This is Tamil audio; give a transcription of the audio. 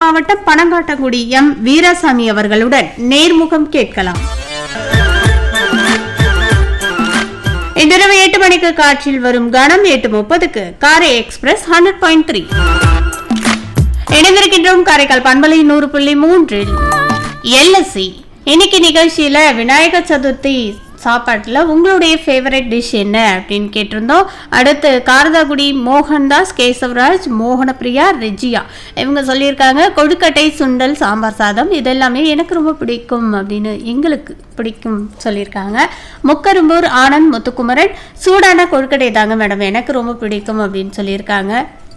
மாவட்டம் பனங்காட்டங்குடி எம் வீராசாமி அவர்களுடன் நேர்முகம் கேட்கலாம் இன்றிரவு எட்டு மணிக்கு காற்றில் வரும் கணம் எட்டு முப்பதுக்கு காரை எக்ஸ்பிரஸ் ஹண்ட்ரட் பாயிண்ட் த்ரீ இணைந்திருக்கின்றோம் காரைக்கால் பண்பலை நூறு புள்ளி மூன்றில் எல்எஸ்சி இன்னைக்கு நிகழ்ச்சியில விநாயகர் சதுர்த்தி சாப்பாட்டில் உங்களுடைய ஃபேவரட் டிஷ் என்ன அப்படின்னு கேட்டிருந்தோம் அடுத்து காரதாகுடி மோகன்தாஸ் கேசவராஜ் மோகனப்பிரியா ரெஜியா இவங்க சொல்லியிருக்காங்க கொழுக்கட்டை சுண்டல் சாம்பார் சாதம் இதெல்லாமே எனக்கு ரொம்ப பிடிக்கும் அப்படின்னு எங்களுக்கு பிடிக்கும் சொல்லியிருக்காங்க முக்கரும்பூர் ஆனந்த் முத்துக்குமரன் சூடான கொழுக்கட்டை தாங்க மேடம் எனக்கு ரொம்ப பிடிக்கும் அப்படின்னு சொல்லியிருக்காங்க